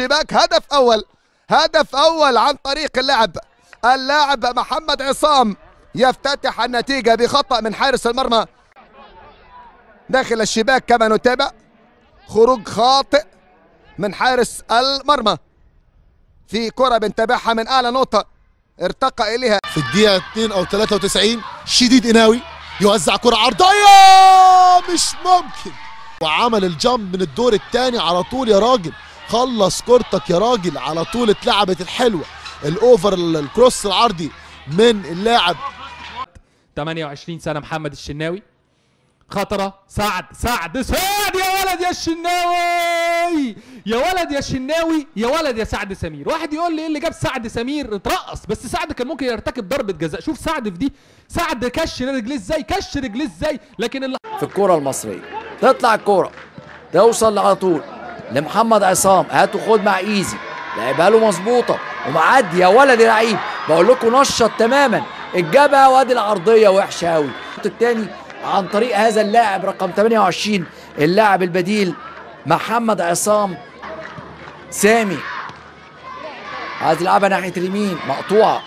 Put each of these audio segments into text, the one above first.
الشباك هدف اول هدف اول عن طريق اللاعب اللاعب محمد عصام يفتتح النتيجة بخطأ من حارس المرمى داخل الشباك كما نتابع خروج خاطئ من حارس المرمى في كرة بنتابعها من أعلى نقطة ارتقى إليها في الدقيقة 2 أو 93 شديد إناوي يوزع كرة عرضية مش ممكن وعمل الجامب من الدور الثاني على طول يا راجل خلص كورتك يا راجل على طول اتلعبت الحلوة الأوفر الكروس العرضي من اللاعب 28 سنة محمد الشناوي خطرة سعد سعد سعد يا ولد يا الشناوي يا ولد يا شناوي يا ولد يا سعد سمير واحد يقول لي ايه اللي جاب سعد سمير اترقص بس سعد كان ممكن يرتكب ضربة جزاء شوف سعد في دي سعد كش رجليه ازاي كش رجليه ازاي لكن اللي في الكرة المصرية تطلع الكرة توصل على طول لمحمد عصام هات وخد مع ايزي لعبها له مظبوطة ومعدي يا ولد يا لعيب بقول لكم نشط تماما الجبهة وادي العرضية وحشة قوي الثاني عن طريق هذا اللاعب رقم 28 اللاعب البديل محمد عصام سامي عايز يلعبها ناحية اليمين مقطوعة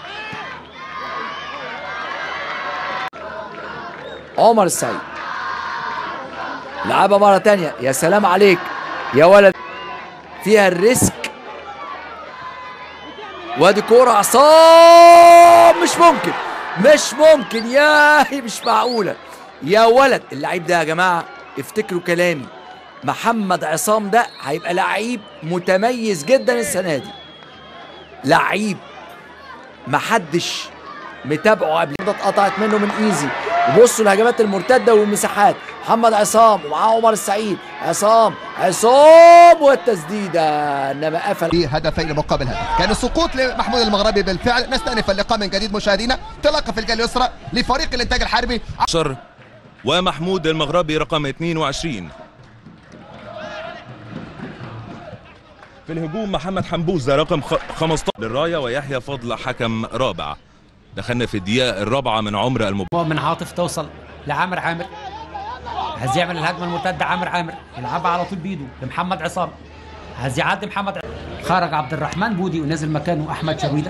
عمر السعيد لعبها مرة تانية يا سلام عليك يا ولد فيها الريسك وادي كورة عصام مش ممكن مش ممكن يا مش معقولة يا ولد اللعيب ده يا جماعة افتكروا كلامي محمد عصام ده هيبقى لعيب متميز جدا السنة دي لعيب محدش متابعه قبل كده اتقطعت منه من ايزي وبصوا الهجمات المرتده والمساحات محمد عصام ومعاه عمر السعيد عصام عصام والتسديده انما قفل في هدفين مقابل هدف كان السقوط لمحمود المغربي بالفعل نستأنف اللقاء من جديد مشاهدينا انطلاقه في الجهه اليسرى لفريق الانتاج الحربي عشر ومحمود المغربي رقم 22 في الهجوم محمد حنبوزة رقم خ- 15 للراية ويحيى فضل حكم رابع دخلنا في الدقيقة الرابعة من عمر المباراة مؤمن عاطف توصل لعامر عامر عايز يعمل الهجمه المرتده عامر عامر يلعبها على طول بايده لمحمد عصام عايز يعدي محمد ع- خرج عبد الرحمن بودي ونزل مكانه احمد شرويده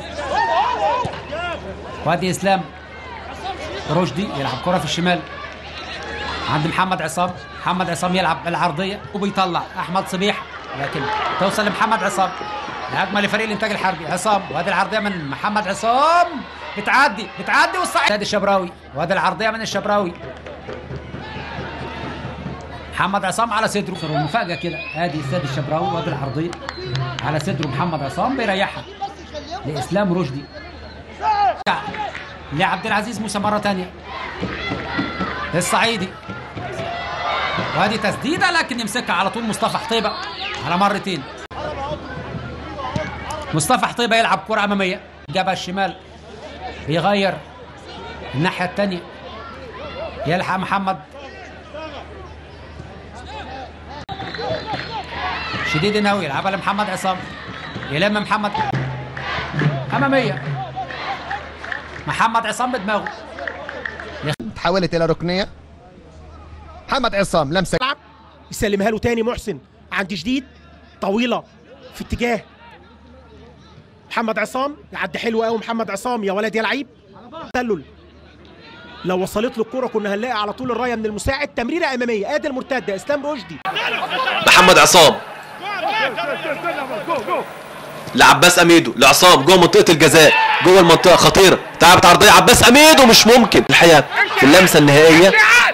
وادي اسلام رشدي يلعب كره في الشمال عند محمد عصام محمد عصام يلعب العرضيه وبيطلع احمد صبيح لكن توصل لمحمد عصام الهجمه لفريق الانتاج الحربي عصام وادي العرضيه من محمد عصام بتعدي بتعدي والصعيد ادي الشبراوي وادي العرضيه من الشبراوي محمد عصام على صدره صار مفاجاه كده ادي السيد الشبراوي وادي العرضيه على صدره محمد عصام بيريحها لاسلام رشدي لعبد العزيز موسى مره ثانيه الصعيدي وادي تسديده لكن يمسكها على طول مصطفى حطيبه على مرتين مصطفى حطيبه يلعب كره اماميه جابها الشمال بيغير الناحيه الثانيه يلحق محمد شديد ناوي يلعبها لمحمد عصام يلم محمد اماميه محمد عصام بدماغه تحولت الى ركنيه محمد عصام لمسه يلعب يسلمها له تاني محسن عند جديد طويله في اتجاه محمد عصام يعدي حلو قوي محمد عصام يا ولد يا لعيب تسلل لو وصلت له الكرة كنا هنلاقي على طول الرايه من المساعد تمريره اماميه ادي المرتده اسلام رشدي محمد عصام لعباس اميدو لعصام جوه منطقه الجزاء جوه المنطقه خطيره تعبت عرضيه عباس اميدو مش ممكن الحقيقه في اللمسه النهائيه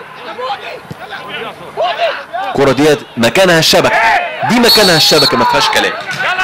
الكره ديت مكانها الشبكه دي مكانها الشبكه ما فيهاش كلام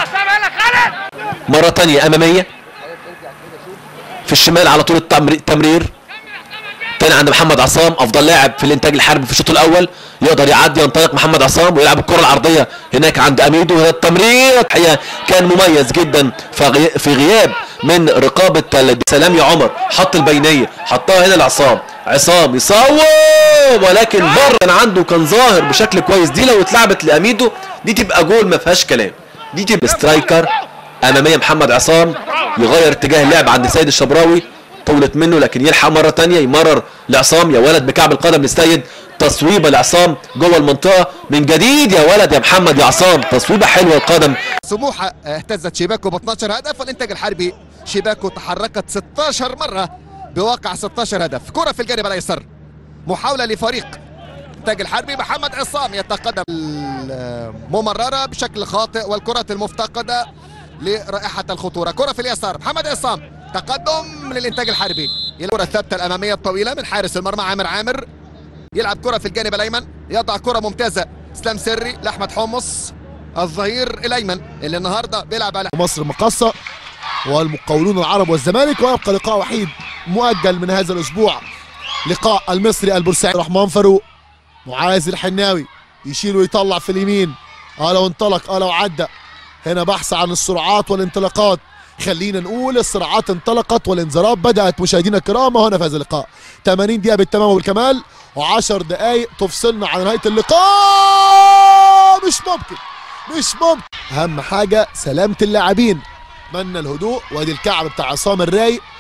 مره تانية اماميه في الشمال على طول التمر- التمرير تاني عند محمد عصام افضل لاعب في الانتاج الحربي في الشوط الاول يقدر يعدي ينطلق محمد عصام ويلعب الكره العرضيه هناك عند اميدو هنا التمرير الحقيقه كان مميز جدا فغي- في غياب من رقابه ال- سلام يا عمر حط البينيه حطها هنا لعصام عصام يصوب ولكن بره كان عنده كان ظاهر بشكل كويس دي لو اتلعبت لاميدو دي تبقى جول ما فيهاش كلام دي تبقى سترايكر اماميه محمد عصام يغير اتجاه اللعب عند سيد الشبراوي طولت منه لكن يلحق مره تانية يمرر لعصام يا ولد بكعب القدم للسيد تصويبه لعصام جوه المنطقه من جديد يا ولد يا محمد يا عصام تصويبه حلوه القدم سموحه اهتزت شباكه ب 12 هدف والانتاج الحربي شباكه تحركت 16 مره بواقع 16 هدف كره في الجانب الايسر محاوله لفريق الانتاج الحربي محمد عصام يتقدم ممرره بشكل خاطئ والكرات المفتقده لرائحه الخطوره كره في اليسار محمد عصام تقدم للانتاج الحربي الكره الثابته الاماميه الطويله من حارس المرمى عامر عامر يلعب كره في الجانب الايمن يضع كره ممتازه اسلام سري لاحمد حمص الظهير الايمن اللي النهارده بيلعب على مصر المقاصة والمقاولون العرب والزمالك ويبقى لقاء وحيد مؤجل من هذا الاسبوع لقاء المصري البورسعيدي رحمن فاروق معاذ الحناوي يشيل ويطلع في اليمين اه لو انطلق اه لو عدى هنا بحث عن السرعات والانطلاقات خلينا نقول الصراعات انطلقت والانذارات بدات مشاهدينا الكرام هنا في هذا اللقاء 80 دقيقه بالتمام والكمال و10 دقائق تفصلنا عن نهايه اللقاء مش ممكن مش ممكن اهم حاجه سلامه اللاعبين اتمنى الهدوء وادي الكعب بتاع عصام الرايق